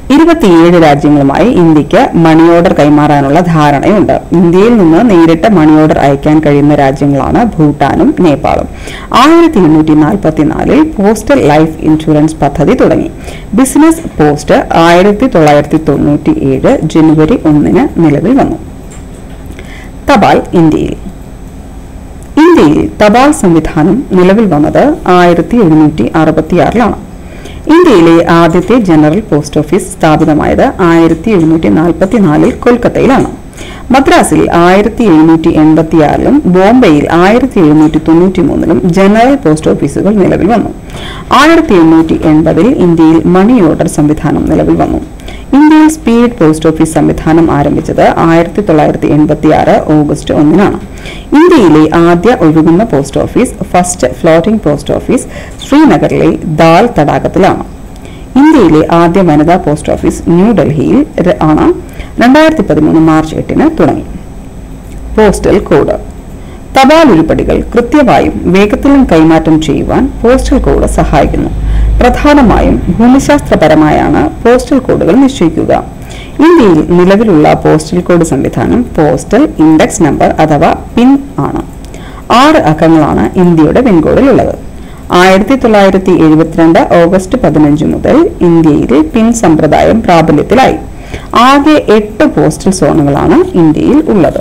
ഇരുപത്തിയേഴ് രാജ്യങ്ങളുമായി ഇന്ത്യക്ക് മണി ഓർഡർ കൈമാറാനുള്ള ധാരണയുണ്ട് ഇന്ത്യയിൽ നിന്ന് നേരിട്ട് മണി ഓർഡർ അയക്കാൻ കഴിയുന്ന രാജ്യങ്ങളാണ് ഭൂട്ടാനും നേപ്പാളും ആയിരത്തി എണ്ണൂറ്റി നാൽപ്പത്തിനാലിൽ പോസ്റ്റൽ ലൈഫ് ഇൻഷുറൻസ് പദ്ധതി തുടങ്ങി ബിസിനസ് പോസ്റ്റ് ആയിരത്തി തൊള്ളായിരത്തി തൊണ്ണൂറ്റി ഏഴ് ജനുവരി ഒന്നിന് നിലവിൽ വന്നു തപാൽ ഇന്ത്യയിൽ ഇന്ത്യയിൽ തപാൽ സംവിധാനം നിലവിൽ വന്നത് ആയിരത്തി എഴുന്നൂറ്റി അറുപത്തിയാറിലാണ് ഇന്ത്യയിലെ ആദ്യത്തെ ജനറൽ പോസ്റ്റ് ഓഫീസ് സ്ഥാപിതമായത് ആയിരത്തി എഴുന്നൂറ്റി നാൽപ്പത്തിനാലിൽ കൊൽക്കത്തയിലാണ് മദ്രാസിൽ ആയിരത്തി എഴുന്നൂറ്റി എൺപത്തിയാറിലും ബോംബെയിൽ ആയിരത്തി എഴുന്നൂറ്റി തൊണ്ണൂറ്റി മൂന്നിലും ജനറൽ പോസ്റ്റ് ഓഫീസുകൾ നിലവിൽ വന്നു ആയിരത്തി എണ്ണൂറ്റി എൺപതിൽ ഇന്ത്യയിൽ മണി ഓർഡർ സംവിധാനം നിലവിൽ വന്നു ഇന്ത്യയിൽ സ്പീഡ് പോസ്റ്റ് ഓഫീസ് സംവിധാനം ആരംഭിച്ചത് ആയിരത്തി തൊള്ളായിരത്തി എൺപത്തി ആറ് ഓഗസ്റ്റ് ഒന്നിനാണ് ഇന്ത്യയിലെ ആദ്യ ഒഴുകുന്ന post office first floating post office ശ്രീനഗറിലെ ദാൽ തടാകത്തിലാണ് ഇന്ത്യയിലെ ആദ്യ വനിതാ പോസ്റ്റ് ഓഫീസ് ന്യൂഡൽഹിയിൽ ര- ആണ് രണ്ടായിരത്തി പതിമൂന്ന് മാർച്ച് എട്ടിന് തുടങ്ങി പോസ്റ്റൽ കോഡ് തപാൽ ഉരുപ്പടികൾ കൃത്യമായും വേഗത്തിലും കൈമാറ്റം ചെയ്യുവാൻ പോസ്റ്റൽ കോഡ് സഹായിക്കുന്നു പ്രധാനമായും ഭൂമിശാസ്ത്രപരമായാണ് പോസ്റ്റൽ കോഡുകൾ നിശ്ചയിക്കുക ഇന്ത്യയിൽ നിലവിലുള്ള പോസ്റ്റൽ കോഡ് സംവിധാനം പോസ്റ്റൽ ഇൻഡെക്സ് നമ്പർ അഥവാ പിൻ ആണ് ആറ് അക്കങ്ങളാണ് ഇന്ത്യയുടെ പിൻകോഡിലുള്ളത് ആയിരത്തി തൊള്ളായിരത്തി എഴുപത്തിരണ്ട് ഓഗസ്റ്റ് പതിനഞ്ച് മുതൽ ഇന്ത്യയിൽ പിൻ സമ്പ്രദായം പ്രാബല്യത്തിലായി ആകെ എട്ട് പോസ്റ്റൽ സോണുകളാണ് ഇന്ത്യയിൽ ഉള്ളത്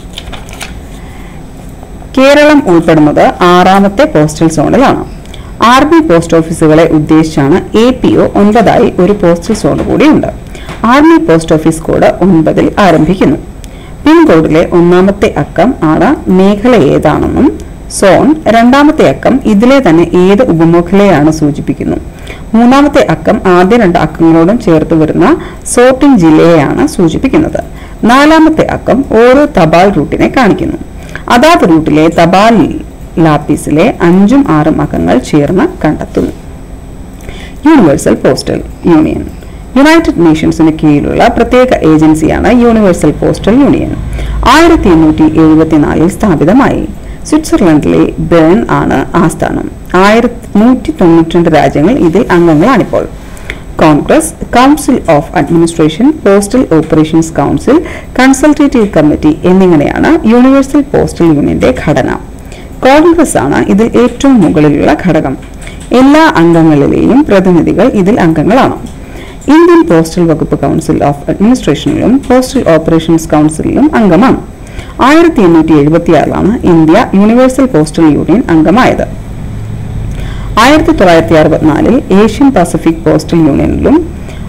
കേരളം ഉൾപ്പെടുന്നത് ആറാമത്തെ പോസ്റ്റൽ സോണിലാണ് ആർ ബി പോസ്റ്റ് ഓഫീസുകളെ ഉദ്ദേശിച്ചാണ് എ പി ഒ ഒൻപതായി ഒരു പോസ്റ്റൽ സോൺ കൂടിയുണ്ട് ആർമി പോസ്റ്റ് ഓഫീസ് കോഡ് ഒൻപതിൽ ആരംഭിക്കുന്നു പിൻകോഡിലെ ഒന്നാമത്തെ അക്കം ആണ് മേഖല ഏതാണെന്നും സോൺ രണ്ടാമത്തെ അക്കം ഇതിലെ തന്നെ ഏത് ഉപമേഖലയാണ് സൂചിപ്പിക്കുന്നു മൂന്നാമത്തെ അക്കം ആദ്യ രണ്ട് അക്കങ്ങളോടും ചേർത്ത് വരുന്ന സോർട്ടിംഗ് ജില്ലയെയാണ് സൂചിപ്പിക്കുന്നത് നാലാമത്തെ അക്കം ഓരോ തപാൽ റൂട്ടിനെ കാണിക്കുന്നു അതാത് റൂട്ടിലെ തപാൽ ലാപ്പീസിലെ അഞ്ചും ആറും അക്കങ്ങൾ ചേർന്ന് കണ്ടെത്തുന്നു യൂണിവേഴ്സൽ പോസ്റ്റൽ യൂണിയൻ യുണൈറ്റഡ് നേഷൻസിന് കീഴിലുള്ള പ്രത്യേക ഏജൻസിയാണ് യൂണിവേഴ്സൽ പോസ്റ്റൽ യൂണിയൻ ആയിരത്തി എണ്ണൂറ്റി എഴുപത്തിനാലിൽ സ്ഥാപിതമായി സ്വിറ്റ്സർലൻഡിലെ ബേൺ ആണ് ആസ്ഥാനം ആയിരത്തി നൂറ്റി തൊണ്ണൂറ്റിരണ്ട് രാജ്യങ്ങൾ ഇതിൽ അംഗങ്ങളാണിപ്പോൾ congress council of administration postal operations council consultative committee എന്നിങ്ങനെയാണ് യൂണിവേഴ്സൽ പോസ്റ്റൽ യൂണിയന്റെ ഘടന കോൺഗ്രസ് ആണ് ഇതിൽ ഏറ്റവും മുകളിലുള്ള ഘടകം എല്ലാ അംഗങ്ങളിലെയും പ്രതിനിധികൾ ഇതിൽ അംഗങ്ങളാണ് ഇന്ത്യൻ പോസ്റ്റൽ വകുപ്പ് കൗൺസിൽ ഓഫ് അഡ്മിനിസ്ട്രേഷനിലും പോസ്റ്റൽ ഓപ്പറേഷൻസ് കൗൺസിലിലും അംഗമാണ് ആയിരത്തി എണ്ണൂറ്റി എഴുപത്തിയാറിലാണ് ഇന്ത്യ യൂണിവേഴ്സൽ പോസ്റ്റൽ യൂണിയൻ അംഗമായത് ആയിരത്തി തൊള്ളായിരത്തി അറുപത്തിനാലിൽ ഏഷ്യൻ പസഫിക് പോസ്റ്റൽ യൂണിയനിലും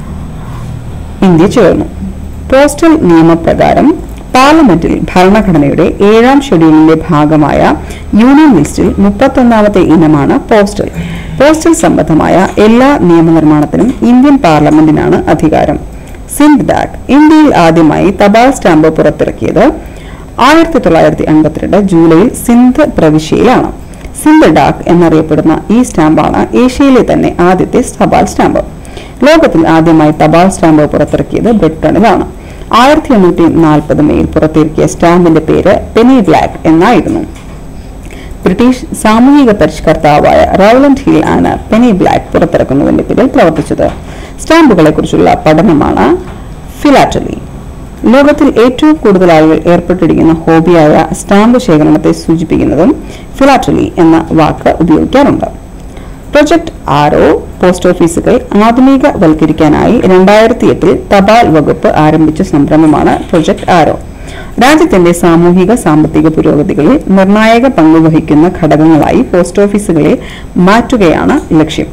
ഇന്ത്യ ചേർന്നു പോസ്റ്റൽ നിയമപ്രകാരം പാർലമെന്റിൽ ഭരണഘടനയുടെ ഏഴാം ഷെഡ്യൂളിന്റെ ഭാഗമായ യൂണിയൻ ലിസ്റ്റിൽ മുപ്പത്തൊന്നാമത്തെ ഇനമാണ് പോസ്റ്റൽ പോസ്റ്റൽ സംബന്ധമായ എല്ലാ നിയമനിർമ്മാണത്തിനും ഇന്ത്യൻ പാർലമെന്റിനാണ് അധികാരം സിന്ധ് ഡാക് ഇന്ത്യയിൽ ആദ്യമായി തപാൽ സ്റ്റാമ്പ് പുറത്തിറക്കിയത് ആയിരത്തി തൊള്ളായിരത്തി അൻപത്തിരണ്ട് ജൂലൈയിൽ സിന്ധ് പ്രവിശ്യയിലാണ് സിന്ധ് ഡാക് എന്നറിയപ്പെടുന്ന ഈ സ്റ്റാമ്പാണ് ഏഷ്യയിലെ തന്നെ ആദ്യത്തെ തപാൽ സ്റ്റാമ്പ് ലോകത്തിൽ ആദ്യമായി തപാൽ സ്റ്റാമ്പ് പുറത്തിറക്കിയത് ബ്രിട്ടനിലാണ് ആയിരത്തി എണ്ണൂറ്റി നാൽപ്പത് മെയിൽ പുറത്തിറക്കിയ സ്റ്റാമ്പിന്റെ പേര് പെനി ബ്ലാക്ക് എന്നായിരുന്നു ബ്രിട്ടീഷ് സാമൂഹിക പരിഷ്കർത്താവായ റൗലൻഡ് ഹിൽ ആണ് പെനി ബ്ലാക്ക് പുറത്തിറക്കുന്നതിന്റെ പേരിൽ പ്രവർത്തിച്ചത് സ്റ്റാമ്പുകളെ കുറിച്ചുള്ള പഠനമാണ് ഫിലാറ്റലി ലോകത്തിൽ ഏറ്റവും കൂടുതൽ ആളുകൾ ഏർപ്പെട്ടിരിക്കുന്ന ഹോബിയായ സ്റ്റാമ്പ് ശേഖരണത്തെ സൂചിപ്പിക്കുന്നതും ഫിലാറ്റലി എന്ന വാക്ക് ഉപയോഗിക്കാറുണ്ട് പ്രൊജക്ട് ആരോ പോസ്റ്റ് ഓഫീസുകൾ ആധുനികവൽക്കരിക്കാനായി രണ്ടായിരത്തി എട്ടിൽ തപാൽ വകുപ്പ് ആരംഭിച്ച സംരംഭമാണ് പ്രൊജക്ട് ആരോ രാജ്യത്തിന്റെ സാമൂഹിക സാമ്പത്തിക പുരോഗതികളിൽ നിർണായക പങ്കുവഹിക്കുന്ന ഘടകങ്ങളായി പോസ്റ്റ് ഓഫീസുകളെ മാറ്റുകയാണ് ലക്ഷ്യം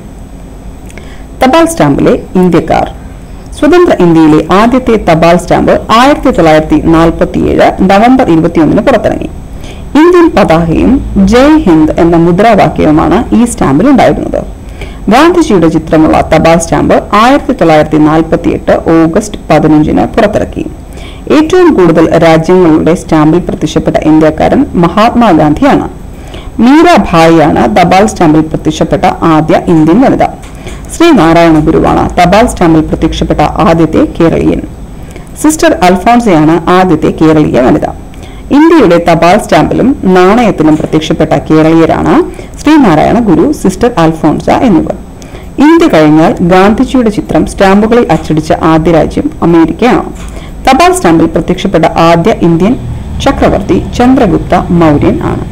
തപാൽ സ്റ്റാമ്പിലെ ഇന്ത്യക്കാർ സ്വതന്ത്ര ഇന്ത്യയിലെ ആദ്യത്തെ തപാൽ സ്റ്റാമ്പ് ആയിരത്തി തൊള്ളായിരത്തി നാൽപ്പത്തിയേഴ് നവംബർ ഇരുപത്തിയൊന്നിന് പുറത്തിറങ്ങി ഇന്ത്യൻ പതാകയും ജയ് ഹിന്ദ് എന്ന മുദ്രാവാക്യവുമാണ് ഈ സ്റ്റാമ്പിൽ ഉണ്ടായിരുന്നത് ഗാന്ധിജിയുടെ ചിത്രമുള്ള തപാൽ സ്റ്റാമ്പ് ആയിരത്തി തൊള്ളായിരത്തി നാൽപ്പത്തിയെട്ട് ഓഗസ്റ്റ് പതിനഞ്ചിന് പുറത്തിറക്കി ഏറ്റവും കൂടുതൽ രാജ്യങ്ങളുടെ സ്റ്റാമ്പിൽ പ്രത്യക്ഷപ്പെട്ട ഇന്ത്യക്കാരൻ മഹാത്മാഗാന്ധിയാണ് മീരാഭായിയാണ് തപാൽ സ്റ്റാമ്പിൽ പ്രത്യക്ഷപ്പെട്ട ആദ്യ ഇന്ത്യൻ വനിത ശ്രീനാരായണ ഗുരുവാണ് തപാൽ സ്റ്റാമ്പിൽ പ്രത്യക്ഷപ്പെട്ട ആദ്യത്തെ കേരളീയൻ സിസ്റ്റർ അൽഫോൺസയാണ് ആദ്യത്തെ കേരളീയ വനിത ഇന്ത്യയുടെ തപാൽ സ്റ്റാമ്പിലും നാണയത്തിലും പ്രത്യക്ഷപ്പെട്ട കേരളീയരാണ് ശ്രീനാരായണ ഗുരു സിസ്റ്റർ അൽഫോൺസ എന്നിവർ ഇന്ത്യ കഴിഞ്ഞാൽ ഗാന്ധിജിയുടെ ചിത്രം സ്റ്റാമ്പുകളിൽ അച്ചടിച്ച ആദ്യ രാജ്യം അമേരിക്കയാണ് തപാൽ സ്റ്റാമ്പിൽ പ്രത്യക്ഷപ്പെട്ട ആദ്യ ഇന്ത്യൻ ചക്രവർത്തി ചന്ദ്രഗുപ്ത മൗര്യൻ ആണ്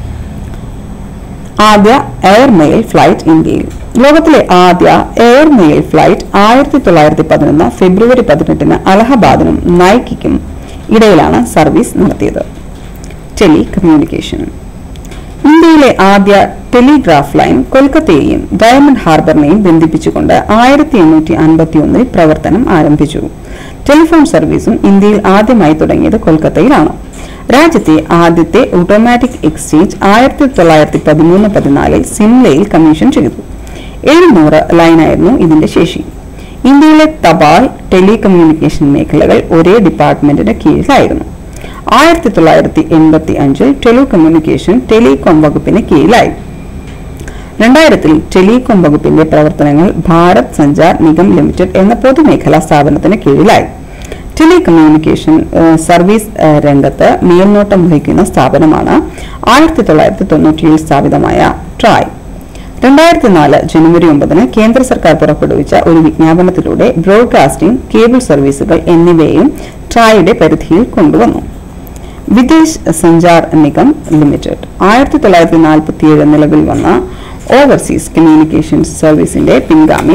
ആദ്യ എയർ മെയിൽ ഫ്ലൈറ്റ് ഇന്ത്യയിൽ ലോകത്തിലെ ആദ്യ എയർ മെയിൽ ഫ്ലൈറ്റ് ആയിരത്തി തൊള്ളായിരത്തി പതിനൊന്ന് ഫെബ്രുവരി പതിനെട്ടിന് അലഹബാദിനും നൈക്കിക്കും ഇടയിലാണ് സർവീസ് നടത്തിയത് ടെലി കമ്മ്യൂണിക്കേഷൻ ഇന്ത്യയിലെ ആദ്യ ടെലിഗ്രാഫ് ലൈൻ കൊൽക്കത്തയെയും ഡയമണ്ട് ഹാർബറിനെയും ബന്ധിപ്പിച്ചുകൊണ്ട് ആയിരത്തി എണ്ണൂറ്റി അൻപത്തി ഒന്നിൽ പ്രവർത്തനം ആരംഭിച്ചു ടെലിഫോൺ സർവീസും ഇന്ത്യയിൽ ആദ്യമായി തുടങ്ങിയത് കൊൽക്കത്തയിലാണ് രാജ്യത്തെ ആദ്യത്തെ ഓട്ടോമാറ്റിക് എക്സ്ചേഞ്ച് ആയിരത്തി തൊള്ളായിരത്തി പതിമൂന്ന് പതിനാലിൽ സിംലയിൽ കമ്മീഷൻ ചെയ്തു എഴുന്നൂറ് ലൈനായിരുന്നു ഇതിന്റെ ശേഷി ഇന്ത്യയിലെ തപാൽ ടെലികമ്മ്യൂണിക്കേഷൻ മേഖലകൾ ഒരേ ഡിപ്പാർട്ട്മെന്റിന്റെ കീഴിലായിരുന്നു ആയിരത്തി തൊള്ളായിരത്തി എൺപത്തി അഞ്ചിൽ ടെലികമ്മ്യൂണിക്കേഷൻ ടെലികോം വകുപ്പിന് കീഴിലായി രണ്ടായിരത്തിൽ ടെലികോം വകുപ്പിന്റെ പ്രവർത്തനങ്ങൾ ഭാരത് സഞ്ചാർ നിഗം ലിമിറ്റഡ് എന്ന പൊതുമേഖലാ സ്ഥാപനത്തിന് കീഴിലായി ടെലികമ്മ്യൂണിക്കേഷൻ ഏഹ്, സർവീസ് ഏഹ്, രംഗത്ത് മേൽനോട്ടം വഹിക്കുന്ന സ്ഥാപനമാണ് ആയിരത്തി തൊള്ളായിരത്തി തൊണ്ണൂറ്റിയേഴ് സ്ഥാപിതമായ ട്രായ് രണ്ടായിരത്തി നാല് ജനുവരി ഒമ്പതിന് കേന്ദ്ര സർക്കാർ പുറപ്പെടുവിച്ച ഒരു വിജ്ഞാപനത്തിലൂടെ ബ്രോഡ്കാസ്റ്റിംഗ് കേബിൾ സർവീസുകൾ എന്നിവയും ട്രായുടെ പരിധിയിൽ കൊണ്ടുവന്നു വിദേശ് സഞ്ചാർ നിഗം ലിമിറ്റഡ് ആയിരത്തി തൊള്ളായിരത്തി നാൽപ്പത്തിയേഴ് നിലവിൽ വന്ന ഓവർസീസ് കമ്മ്യൂണിക്കേഷൻസ് സർവീസിന്റെ പിൻഗാമി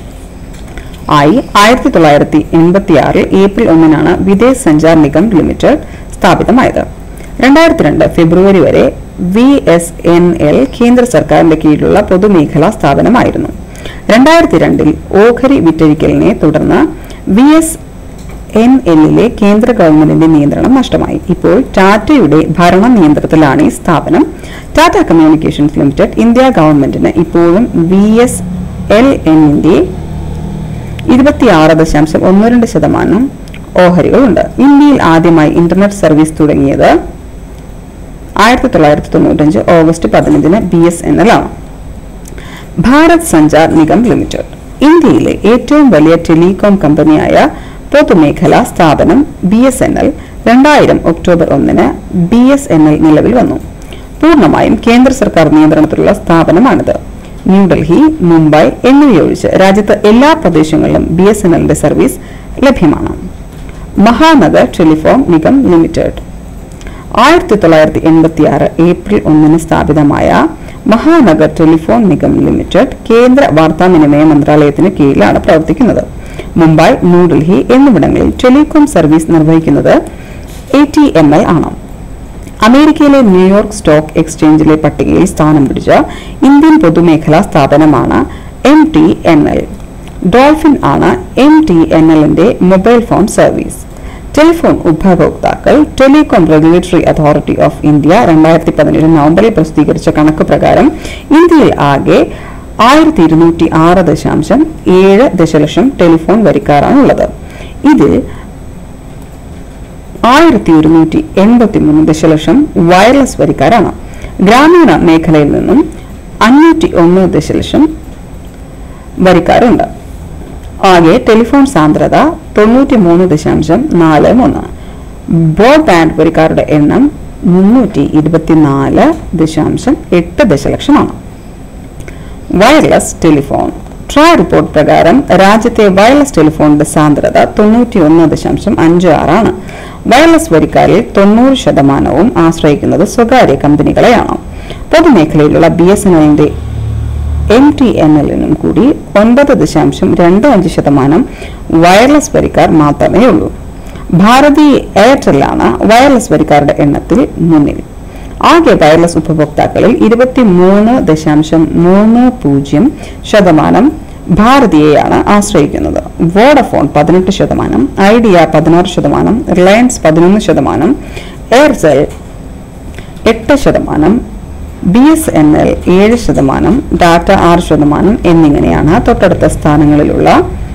ആയി ആയിരത്തി തൊള്ളായിരത്തി എൺപത്തി ആറിൽ ഏപ്രിൽ ഒന്നിനാണ് വിദേശ് സഞ്ചാർ നിഗം ലിമിറ്റഡ് സ്ഥാപിതമായത് രണ്ടായിരത്തി രണ്ട് ഫെബ്രുവരി വരെ വി എസ് എൻ എൽ കേന്ദ്ര സർക്കാരിന്റെ കീഴിലുള്ള പൊതുമേഖലാ സ്ഥാപനമായിരുന്നു രണ്ടായിരത്തി രണ്ടിൽ ഓഖരി വിറ്റഴിക്കലിനെ തുടർന്ന് വി എസ് എൻ എല്ലിലെ കേന്ദ്ര ഗവൺമെന്റിന്റെ നിയന്ത്രണം നഷ്ടമായി ഇപ്പോൾ ടാറ്റയുടെ ഭരണ നിയന്ത്രണത്തിലാണ് ഈ സ്ഥാപനം ടാറ്റ കമ്മ്യൂണിക്കേഷൻസ് ലിമിറ്റഡ് ഇന്ത്യ ഗവൺമെന്റിന് ഇപ്പോഴും വി എസ് എൽ എന്നിന്റെ ഇരുപത്തിയാറ് ദശാംശം ഒന്ന് രണ്ട് ശതമാനം ഓഹരികളുണ്ട് ഇന്ത്യയിൽ ആദ്യമായി ഇന്റർനെറ്റ് സർവീസ് തുടങ്ങിയത് ആയിരത്തി തൊള്ളായിരത്തി തൊണ്ണൂറ്റഞ്ച് ഓഗസ്റ്റ് പതിനഞ്ചിന് ബി എസ് എൻ എൽ ആണ് ഭാരത് സഞ്ചാർ നിഗം ലിമിറ്റഡ് ഇന്ത്യയിലെ ഏറ്റവും വലിയ ടെലികോം കമ്പനിയായ പൊതുമേഖലാ സ്ഥാപനം ബി എസ് എൻ എൽ രണ്ടായിരം ഒക്ടോബർ ഒന്നിന് ബി എസ് എൻ എൽ നിലവിൽ വന്നു പൂർണ്ണമായും കേന്ദ്ര സർക്കാർ നിയന്ത്രണത്തിലുള്ള സ്ഥാപനമാണിത് ന്യൂഡൽഹി മുംബൈ എന്നിവയൊഴിച്ച് രാജ്യത്ത് എല്ലാ പ്രദേശങ്ങളിലും ബി എസ് എൻ എല്ലിന്റെ സർവീസ് ലഭ്യമാണ് മഹാനഗർ ടെലിഫോൺ നിഗം ലിമിറ്റഡ് ആയിരത്തി തൊള്ളായിരത്തി എൺപത്തി ആറ് ഏപ്രിൽ ഒന്നിന് സ്ഥാപിതമായ മഹാനഗർ ടെലിഫോൺ നിഗം ലിമിറ്റഡ് കേന്ദ്ര വാർത്താവിനിമയ മന്ത്രാലയത്തിന് കീഴിലാണ് പ്രവർത്തിക്കുന്നത് മുംബൈ ന്യൂഡൽഹി എന്നിവിടങ്ങളിൽ ടെലികോം സർവീസ് നിർവഹിക്കുന്നത് എ ടി എം എൽ ആണ് അമേരിക്കയിലെ ന്യൂയോർക്ക് സ്റ്റോക്ക് എക്സ്ചേഞ്ചിലെ പട്ടികയിൽ സ്ഥാനം പിടിച്ച ഇന്ത്യൻ പൊതുമേഖലാ സ്ഥാപനമാണ് M T N L dolphin ആണ് എം ടി എൻ എല്ലിന്റെ മൊബൈൽ ഫോൺ സർവീസ് ടെലിഫോൺ ഉപഭോക്താക്കൾ telecom regulatory authority of India രണ്ടായിരത്തി പതിനേഴ് നവംബറിൽ പ്രസിദ്ധീകരിച്ച കണക്ക് പ്രകാരം ഇന്ത്യയിൽ ആകെ ആയിരത്തി ഇരുന്നൂറ്റി ആറ് ദശാംശം ഏഴ് ദശലക്ഷം ടെലിഫോൺ വരിക്കാരാണുള്ളത് ഇതിൽ ആയിരത്തി ഒരുന്നൂറ്റി എൺപത്തി മൂന്ന് ദശലക്ഷം വയർലെസ് വരിക്കാരാണ് ഗ്രാമീണ മേഖലയിൽ നിന്നും അഞ്ഞൂറ്റി ഒന്ന് ദശലക്ഷം വരിക്കാരുണ്ട് ആകെ ടെലിഫോൺ സാന്ദ്രത തൊണ്ണൂറ്റി മൂന്ന് ദശാംശം നാല് മൂന്ന് ബ്രോഡ്ബാൻഡ് വരിക്കാരുടെ എണ്ണം മുന്നൂറ്റി ഇരുപത്തിനാല് ദശാംശം എട്ട് ദശലക്ഷമാണ് വയർലെസ് ടെലിഫോൺ ട്രായ് റിപ്പോർട്ട് പ്രകാരം രാജ്യത്തെ വയർലെസ് ടെലിഫോണിന്റെ സാന്ദ്രത തൊണ്ണൂറ്റിയൊന്ന് ദശാംശം അഞ്ച് ആറാണ് വയർലെസ് വരിക്കാരിൽ തൊണ്ണൂറ് ശതമാനവും ആശ്രയിക്കുന്നത് സ്വകാര്യ കമ്പനികളെയാണ് പൊതുമേഖലയിലുള്ള ബി എസ് എൻ എല്ലിന്റെ എം ടി എൻ എല്ലിനും കൂടി ഒൻപത് ദശാംശം രണ്ട് അഞ്ച് ശതമാനം വയർലെസ് വരിക്കാർ മാത്രമേ ഉള്ളൂ ഭാരതി എയർടെല്ലാണ് വയർലെസ് വരിക്കാരുടെ എണ്ണത്തിൽ മുന്നിൽ ആകെ വയർലെസ് ഉപഭോക്താക്കളിൽ ഇരുപത്തിമൂന്ന് ദശാംശം മൂന്ന് പൂജ്യം ശതമാനം ഭാരതീയയാണ് ആശ്രയിക്കുന്നത് വോഡഫോൺ പതിനെട്ട് ശതമാനം ഐഡിയ പതിനാറ് ശതമാനം റിലയൻസ് പതിനൊന്ന് ശതമാനം എയർസെൽ എട്ട് ശതമാനം ബി എസ് എൻ എൽ ഏഴ് ശതമാനം ഡാറ്റ ആറ് ശതമാനം എന്നിങ്ങനെയാണ് തൊട്ടടുത്ത സ്ഥാനങ്ങളിലുള്ള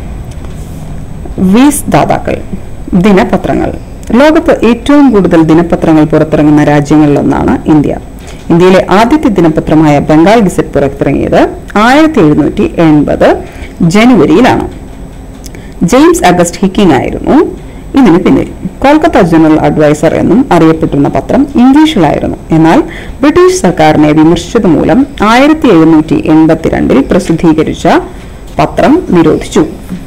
വീസ് ദാതാക്കൾ ദിനപത്രങ്ങൾ ലോകത്ത് ഏറ്റവും കൂടുതൽ ദിനപത്രങ്ങൾ പുറത്തിറങ്ങുന്ന രാജ്യങ്ങളിലൊന്നാണ് ഇന്ത്യ ഇന്ത്യയിലെ ആദ്യത്തെ ദിനപത്രമായ ബംഗാൾ ഗസറ്റ് പുറത്തിറങ്ങിയത് ആയിരത്തി എഴുന്നൂറ്റി എൺപത് ജനുവരിയിലാണ് ജെയിംസ് അഗസ്റ്റ് ഹിക്കിംഗ് ആയിരുന്നു ഇതിന് പിന്നിൽ കൊൽക്കത്ത ജനറൽ അഡ്വൈസർ എന്നും അറിയപ്പെട്ടിരുന്ന പത്രം ഇംഗ്ലീഷിലായിരുന്നു എന്നാൽ ബ്രിട്ടീഷ് സർക്കാരിനെ വിമർശിച്ചത് മൂലം ആയിരത്തി എഴുന്നൂറ്റി എൺപത്തിരണ്ടിൽ പ്രസിദ്ധീകരിച്ച പത്രം നിരോധിച്ചു